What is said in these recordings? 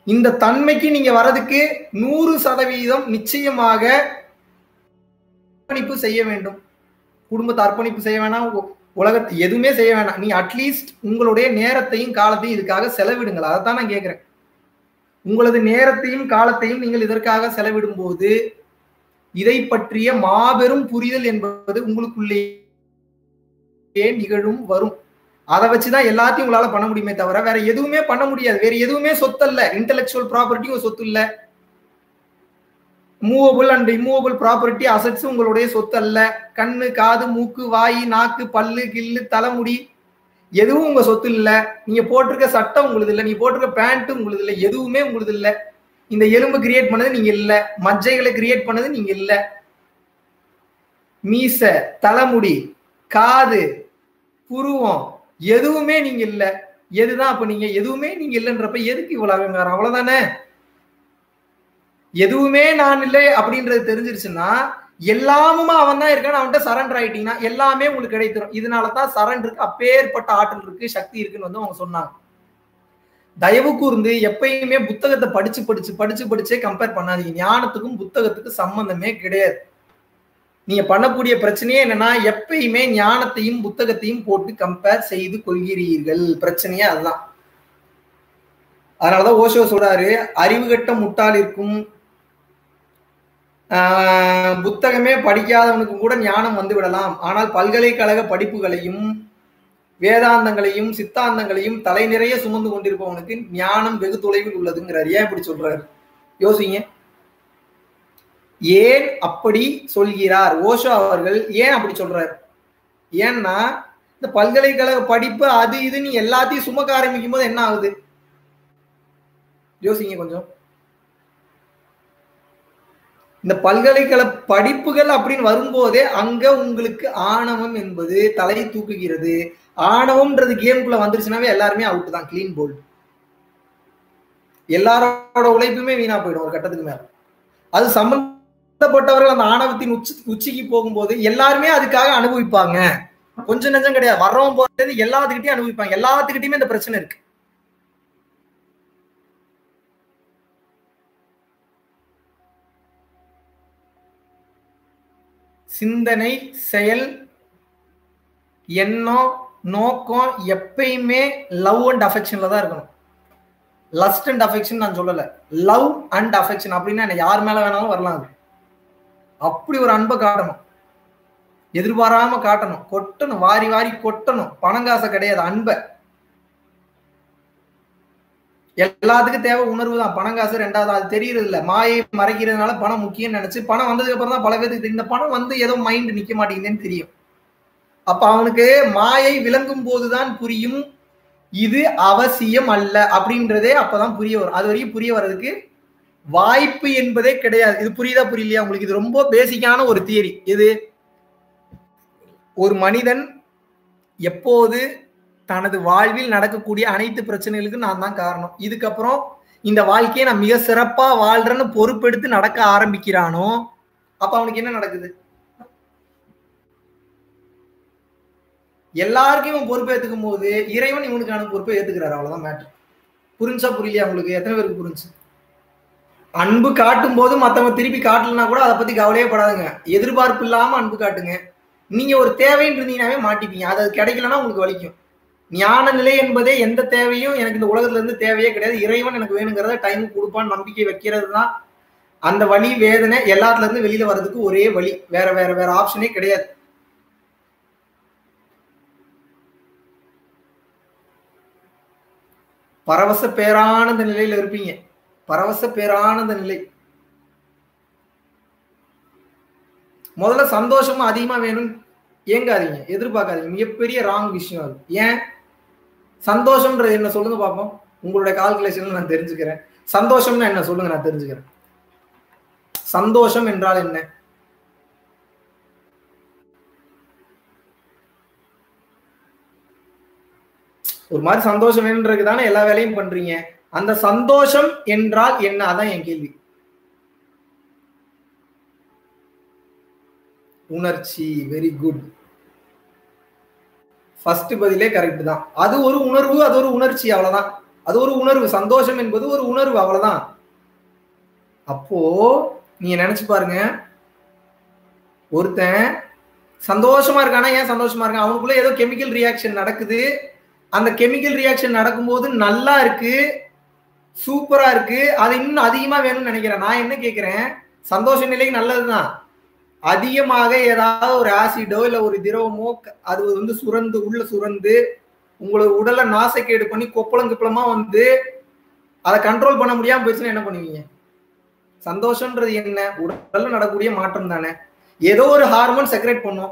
இந்த தன்மைக்கு நீங்க வரதுக்கு நூறு சதவீதம் நிச்சயமாக அர்ப்பணிப்பு செய்ய வேண்டும் குடும்பத்தை அர்ப்பணிப்பு செய்ய வேணாம் உ- உலகத்தை எதுவுமே செய்ய வேணாம் நீ அட்லீஸ்ட் உங்களுடைய நேரத்தையும் காலத்தையும் இதுக்காக செலவிடுங்கள் அதைத்தான் நான் கேட்கிறேன் உங்களது நேரத்தையும் காலத்தையும் நீங்கள் இதற்காக செலவிடும் போது இதை பற்றிய மாபெரும் புரிதல் என்பது உங்களுக்குள்ளேயே நிகழும் வரும் அதை வச்சுதான் எல்லாத்தையும் உங்களால பண்ண முடியுமே தவிர வேற எதுவுமே பண்ண முடியாது வேற எதுவுமே சொத்து இல்ல இன்டெலெக்சுவல் ப்ராப்பர்ட்டி ஒரு சொத்து இல்ல movable and immovable property assets உங்களுடைய சொத்து அல்ல கண்ணு காது மூக்கு வாய் நாக்கு பல்லு கில்லு தலைமுடி எதுவும் உங்க சொத்து இல்ல நீங்க போட்டிருக்க சட்டை உங்களுது இல்ல நீங்க போட்டிருக்க பேண்ட் உங்களுது இல்ல எதுவுமே உங்களுது இல்ல இந்த எலும்பு கிரியேட் பண்ணது நீங்க இல்ல மஜ்ஜைகளை கிரியேட் பண்ணது நீங்க இல்ல மீச தலைமுடி காது புருவம் எதுவுமே நீங்க இல்ல எதுதான் அப்ப நீங்க எதுவுமே நீங்க இல்லைன்றப்ப எதுக்கு இவ்வளவு அகங்காரம் அவ்வளவுதானே எதுவுமே நான் இல்லை அப்படின்றது தெரிஞ்சிருச்சுன்னா எல்லாமுமா அவன் தான் இருக்கான்னு அவன்கிட்ட சரண்டர் ஆயிட்டீங்கன்னா எல்லாமே உங்களுக்கு கிடைத்திரும் இதனாலதான் சரண்டருக்கு அப்பேற்பட்ட ஆற்றல் இருக்கு சக்தி இருக்குன்னு வந்து அவங்க சொன்னாங்க தயவு கூர்ந்து எப்பயுமே புத்தகத்தை படிச்சு படிச்சு படிச்சு படிச்சே கம்பேர் பண்ணாதீங்க ஞானத்துக்கும் புத்தகத்துக்கும் சம்பந்தமே கிடையாது நீங்க பண்ணக்கூடிய பிரச்சனையே என்னன்னா எப்பயுமே ஞானத்தையும் புத்தகத்தையும் போட்டு கம்பேர் செய்து கொள்கிறீர்கள் பிரச்சனையே அதுதான் அதனாலதான் ஓஷோ சொல்றாரு அறிவுகட்ட முட்டாளிற்கும் ஆஹ், புத்தகமே படிக்காதவனுக்கு கூட ஞானம் வந்து விடலாம் ஆனால் பல்கலைக்கழக படிப்புகளையும் வேதாந்தங்களையும் சித்தாந்தங்களையும் தலை நிறைய சுமந்து கொண்டிருப்பவனுக்கு ஞானம் வெகு தொலைவில் உள்ளதுங்கிறார் ஏன் இப்படி சொல்றாரு யோசிங்க ஏன் அப்படி சொல்கிறார் ஓஷோ அவர்கள் ஏன் அப்படி சொல்றார் ஏன்னா இந்த பல்கலைக்கழக படிப்பு அது இதுன்னு எல்லாத்தையும் சுமக்க ஆரம்பிக்கும் போது என்ன ஆகுது யோசிங்க கொஞ்சம் இந்த பல்கலைக்கழக படிப்புகள் அப்படின்னு வரும்போதே அங்க உங்களுக்கு ஆணவம் என்பது தலை தூக்குகிறது ஆணவம்ன்றது கேமுக்குள்ள வந்துருச்சுனாவே எல்லாருமே அவுட் தான் கிளீன் போல்ட் எல்லாரோட உழைப்புமே வீணா போயிடும் ஒரு கட்டத்துக்கு மேல அது சம்பந்தப்பட்டவர்கள் அந்த ஆணவத்தின் உச்சி உச்சிக்கு போகும்போது எல்லாருமே அதுக்காக அனுபவிப்பாங்க கொஞ்சம் நெஞ்சம் கிடையாது வர்றவன் போறது எல்லாத்துக்கிட்டையும் அனுபவிப்பாங்க எல்லாத்துக்கிட்டையுமே இந்த பிரச்சனை இருக்கு சிந்தனை செயல் எண்ணம் நோக்கம் எப்பயுமே லவ் அண்ட் அஃபெக்ஷன்ல தான் இருக்கணும் லஸ்ட் அண்ட் அஃபெக்ஷன் நான் சொல்லல லவ் அண்ட் அஃபெக்ஷன் அப்படின்னா என்ன யார் மேல வேணாலும் வரலாம் அது அப்படி ஒரு அன்பை காட்டணும் எதிர்பாராம காட்டணும் கொட்டணும் வாரி வாரி கொட்டணும் பணங்காசை கிடையாது அன்பை எல்லாத்துக்கும் தேவை உணர்வு தான் பணம் காசு ரெண்டாவது அது தெரியறது இல்ல மாயை மறைக்கிறதுனால பணம் முக்கியம்னு நினைச்சு பணம் வந்ததுக்கு அப்புறம் தான் பல பேருக்கு இந்த பணம் வந்து ஏதோ மைண்ட் நிக்க மாட்டேங்குதுன்னு தெரியும் அப்ப அவனுக்கு மாயை விளங்கும் போதுதான் புரியும் இது அவசியம் அல்ல அப்படின்றதே அப்பதான் புரிய வரும் அது வரைக்கும் புரிய வர்றதுக்கு வாய்ப்பு என்பதே கிடையாது இது புரியுதா புரியலையா உங்களுக்கு இது ரொம்ப பேசிக்கான ஒரு தியரி இது ஒரு மனிதன் எப்போது தனது வாழ்வில் நடக்கக்கூடிய அனைத்து பிரச்சனைகளுக்கும் நான் தான் காரணம் இதுக்கப்புறம் இந்த வாழ்க்கையை நான் மிக சிறப்பா வாழ்றேன்னு பொறுப்பெடுத்து நடக்க ஆரம்பிக்கிறானோ அப்ப அவனுக்கு என்ன நடக்குது எல்லாருக்கும் இவன் பொறுப்பு ஏத்துக்கும் போது இறைவன் இவனுக்கான பொறுப்பை ஏத்துக்கிறாரு அவ்வளவுதான் மேட்ரு புரிஞ்சா புரியலையா உங்களுக்கு எத்தனை பேருக்கு புரிஞ்சு அன்பு காட்டும் போது மத்தவங்க திருப்பி காட்டலனா கூட அதை பத்தி கவலையே படாதுங்க எதிர்பார்ப்பு இல்லாம அன்பு காட்டுங்க நீங்க ஒரு தேவைன்னு இருந்தீங்கன்னாவே மாட்டிப்பீங்க அது கிடைக்கலன்னா உங்களுக்கு வலிக்கும் ஞான நிலை என்பதே எந்த தேவையும் எனக்கு இந்த உலகத்துல இருந்து தேவையே கிடையாது இறைவன் எனக்கு வேணுங்கிறத டைம் கொடுப்பான்னு நம்பிக்கை வைக்கிறது தான் அந்த வழி வேதனை எல்லாத்துல இருந்து வெளியில வர்றதுக்கு ஒரே வழி வேற வேற வேற ஆப்ஷனே கிடையாது பரவச பேரானந்த நிலையில இருப்பீங்க பரவச பேரானந்த நிலை முதல்ல சந்தோஷமும் அதிகமா வேணும் ஏங்காதீங்க எதிர்பார்க்காதீங்க மிகப்பெரிய ராங் விஷயம் அது ஏன் சந்தோஷம்ன்றது என்ன சொல்லுங்க பார்ப்போம் உங்களுடைய கால்குலேஷன் நான் தெரிஞ்சுக்கிறேன் சந்தோஷம்னா என்ன சொல்லுங்க நான் தெரிஞ்சுக்கிறேன் சந்தோஷம் என்றால் என்ன ஒரு மாதிரி சந்தோஷம் வேணுன்றதுக்கு தானே எல்லா வேலையும் பண்றீங்க அந்த சந்தோஷம் என்றால் என்ன அதான் என் கேள்வி உணர்ச்சி வெரி குட் ஃபர்ஸ்ட் பதிலே கரெக்ட் தான் அது ஒரு உணர்வு அது ஒரு உணர்ச்சி அவ்வளவுதான் அது ஒரு உணர்வு சந்தோஷம் என்பது ஒரு உணர்வு அவ்வளவுதான் அப்போ நீங்க நினைச்சு பாருங்க ஒருத்தன் சந்தோஷமா இருக்கானா ஏன் சந்தோஷமா இருக்கான் அவனுக்குள்ள ஏதோ கெமிக்கல் ரியாக்ஷன் நடக்குது அந்த கெமிக்கல் ரியாக்ஷன் நடக்கும்போது நல்லா இருக்கு சூப்பரா இருக்கு அது இன்னும் அதிகமா வேணும்னு நினைக்கிறேன் நான் என்ன கேட்கிறேன் சந்தோஷ நிலைக்கு நல்லதுதான் அதிகமாக ஏதாவது ஒரு ஆசிடோ இல்ல ஒரு திரவமோ அது வந்து சுரந்து உள்ள சுரந்து உங்களோட உடலை நாசக்கேடு பண்ணி கொப்பளம் கிப்பளமா வந்து அதை கண்ட்ரோல் பண்ண முடியாம போயிடுச்சுன்னா என்ன பண்ணுவீங்க சந்தோஷம்ன்றது என்ன உடல்ல நடக்கக்கூடிய மாற்றம் தானே ஏதோ ஒரு ஹார்மோன் செக்ரேட் பண்ணும்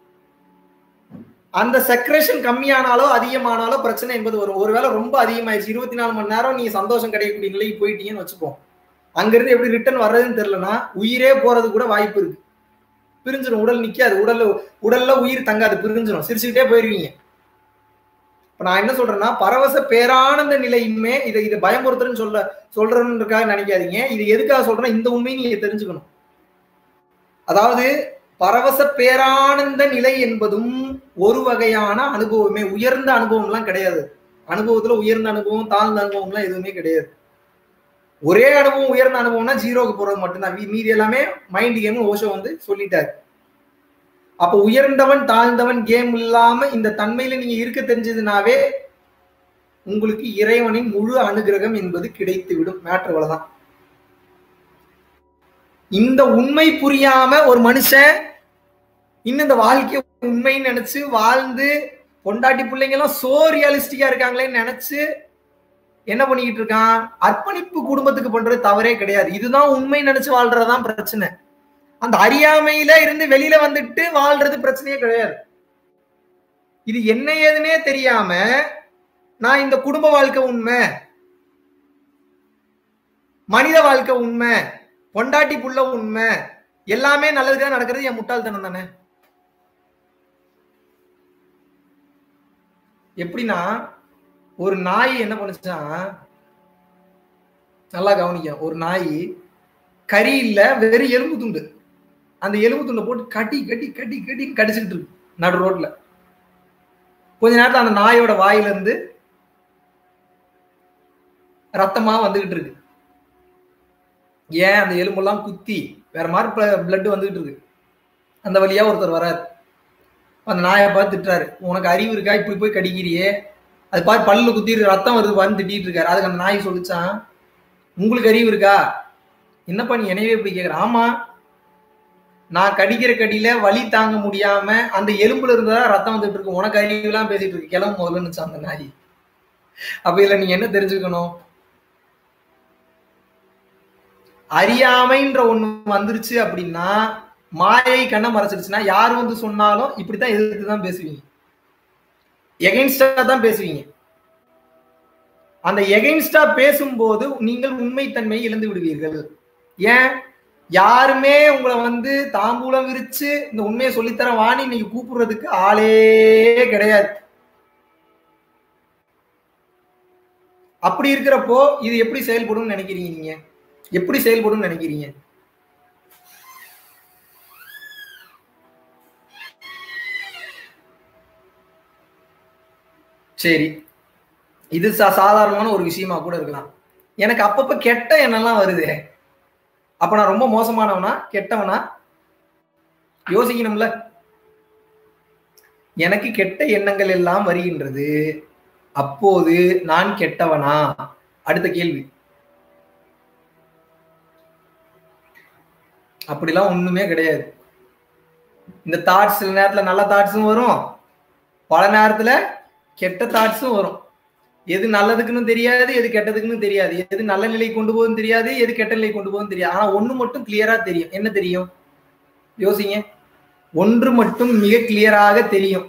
அந்த செக்ரேஷன் கம்மியானாலோ அதிகமானாலோ பிரச்சனை என்பது வரும் ஒருவேளை ரொம்ப அதிகமாயிருச்சு இருபத்தி நாலு மணி நேரம் நீங்க சந்தோஷம் கிடைக்கக்கூடிய நிலைக்கு போயிட்டீங்கன்னு வச்சுப்போம் அங்கிருந்து எப்படி ரிட்டர்ன் வர்றதுன்னு தெரியலனா உயிரே போறது கூட வாய்ப்பு இருக்கு பிரிஞ்சிடும் உடல் நிக்காது உடல்ல உடல்ல உயிர் தங்காது பிரிஞ்சிடும் சிரிச்சுக்கிட்டே போயிருவீங்க இப்ப நான் என்ன சொல்றேன்னா பரவச பேரானந்த நிலையுமே இதை இதை பயமுறுத்துறேன்னு சொல்ல சொல்றேன்றதுக்காக நினைக்காதீங்க இது எதுக்காக சொல்றேன்னா இந்த உண்மையை நீங்க தெரிஞ்சுக்கணும் அதாவது பரவச பேரானந்த நிலை என்பதும் ஒரு வகையான அனுபவமே உயர்ந்த அனுபவம்லாம் கிடையாது அனுபவத்துல உயர்ந்த அனுபவம் தாழ்ந்த அனுபவம்லாம் எதுவுமே கிடையாது ஒரே அனுபவம் உயர்ந்த அனுபவம்னா ஜீரோக்கு போறது மட்டும்தான் மீதி எல்லாமே மைண்ட் கேம் ஓஷோ வந்து சொல்லிட்டாரு அப்ப உயர்ந்தவன் தாழ்ந்தவன் கேம் இல்லாம இந்த தன்மையில நீங்க இருக்க தெரிஞ்சதுனாவே உங்களுக்கு இறைவனின் முழு அனுகிரகம் என்பது கிடைத்து விடும் மேட்ரு அவ்வளவுதான் இந்த உண்மை புரியாம ஒரு மனுஷன் இன்னும் இந்த வாழ்க்கை உண்மைன்னு நினைச்சு வாழ்ந்து பொண்டாட்டி பிள்ளைங்க எல்லாம் சோ ரியலிஸ்டிக்கா இருக்காங்களேன்னு நினைச்சு என்ன பண்ணிக்கிட்டு இருக்கான் அர்ப்பணிப்பு குடும்பத்துக்கு பண்றது தவறே கிடையாது இதுதான் உண்மை நினைச்சு வாழ்றதுதான் பிரச்சனை அந்த அறியாமையில இருந்து வெளியில வந்துட்டு வாழ்றது பிரச்சனையே கிடையாது இது என்ன ஏதுன்னே தெரியாம நான் இந்த குடும்ப வாழ்க்கை உண்மை மனித வாழ்க்கை உண்மை பொண்டாட்டி புள்ள உண்மை எல்லாமே நல்லதுக்காக நடக்கிறது என் முட்டாள்தனம் தானே எப்படின்னா ஒரு நாய் என்ன பண்ணுச்சான் நல்லா கவனிக்க ஒரு நாய் கறி இல்ல வெறும் எலும்பு துண்டு அந்த எலும்பு துண்டை போட்டு கட்டி கட்டி கட்டி கட்டி கடிச்சுக்கிட்டு இருக்கு நடு ரோட்ல கொஞ்ச நேரத்துல அந்த நாயோட வாயில இருந்து ரத்தமா வந்துகிட்டு இருக்கு ஏன் அந்த எலும்பெல்லாம் குத்தி வேற மாதிரி பிளட் வந்துகிட்டு இருக்கு அந்த வழியா ஒருத்தர் வராரு அந்த நாயை பார்த்து திட்டுறாரு உனக்கு அறிவு இருக்கா இப்படி போய் கடிக்கிறியே அது பார்த்து பல்லு குத்திட்டு ரத்தம் வருது பாருன்னு திட்டிட்டு இருக்காரு அதுக்கு அந்த நாய் சொல்லிச்சான் உங்களுக்கு அறிவு இருக்கா என்னப்பா நீ என்னையவே இப்படி கேட்குற ஆமா நான் கடிக்கிற கடியில வலி தாங்க முடியாம அந்த எலும்புல இருந்தா ரத்தம் வந்துட்டு இருக்கு உனக்கு அறிவுலாம் பேசிட்டு இருக்கு கிளம்பு முதல்ல அந்த நாய் அப்ப இதுல நீங்க என்ன தெரிஞ்சுக்கணும் அறியாமைன்ற ஒண்ணு வந்துருச்சு அப்படின்னா மாயை கண்ணை மறைச்சிருச்சுன்னா யார் வந்து சொன்னாலும் இப்படித்தான் எதிர்த்து தான் பேசுவீங்க எகைன்ஸ்டா தான் பேசுவீங்க அந்த எகைன்ஸ்டா பேசும்போது நீங்கள் உண்மைத்தன்மையை இழந்து விடுவீர்கள் ஏன் யாருமே உங்களை வந்து தாம்பூலம் விரிச்சு இந்த உண்மையை சொல்லித்தர வாணி இன்னைக்கு கூப்பிடுறதுக்கு ஆளே கிடையாது அப்படி இருக்கிறப்போ இது எப்படி செயல்படும் நினைக்கிறீங்க நீங்க எப்படி செயல்படும் நினைக்கிறீங்க சரி இது சாதாரணமான ஒரு விஷயமா கூட இருக்கலாம் எனக்கு அப்பப்ப கெட்ட எண்ணம்லாம் வருது அப்ப நான் ரொம்ப மோசமானவனா கெட்டவனா யோசிக்கணும்ல எனக்கு கெட்ட எண்ணங்கள் எல்லாம் வருகின்றது அப்போது நான் கெட்டவனா அடுத்த கேள்வி அப்படிலாம் ஒண்ணுமே கிடையாது இந்த தாட்ஸ் சில நேரத்துல நல்ல தாட்ஸும் வரும் பல நேரத்துல கெட்ட தாட்ஸும் வரும் எது நல்லதுக்குன்னு தெரியாது எது கெட்டதுக்குன்னு தெரியாது எது நல்ல நிலை கொண்டு போகுதுன்னு தெரியாது எது கெட்ட நிலை கொண்டு போகுதுன்னு தெரியாது ஆனா ஒண்ணு மட்டும் கிளியரா தெரியும் என்ன தெரியும் யோசிங்க ஒன்று மட்டும் மிக கிளியராக தெரியும்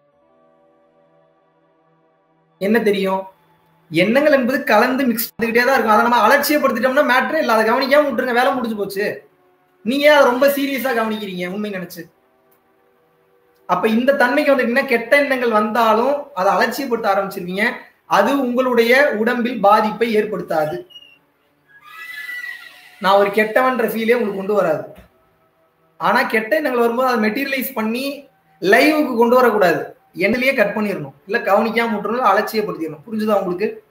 என்ன தெரியும் எண்ணங்கள் என்பது கலந்து மிக்ஸ் பண்ணிக்கிட்டே தான் இருக்கும் அதை நம்ம அலட்சியப்படுத்திட்டோம்னா மேட்ரே இல்லை அதை கவனிக்காம விட்டுருங்க வேலை முடிஞ்சு போச்சு நீங்க அதை ரொம்ப சீரியஸா கவனிக்கிறீங்க உண்மை நினைச்சு அப்ப இந்த தன்மைக்கு வந்துட்டீங்கன்னா கெட்ட எண்ணங்கள் வந்தாலும் அதை அலட்சியப்படுத்த ஆரம்பிச்சிருவீங்க அது உங்களுடைய உடம்பில் பாதிப்பை ஏற்படுத்தாது நான் ஒரு கெட்டவன்ற ஃபீலே உங்களுக்கு கொண்டு வராது ஆனா கெட்ட எண்ணங்கள் வரும்போது அதை மெட்டீரியலைஸ் பண்ணி லைவுக்கு கொண்டு வரக்கூடாது எண்ணிலேயே கட் பண்ணிடணும் இல்ல கவனிக்காம விட்டுறணும் அலட்சியப்படுத்திடணும் புரிஞ்சுதா உங்களுக்கு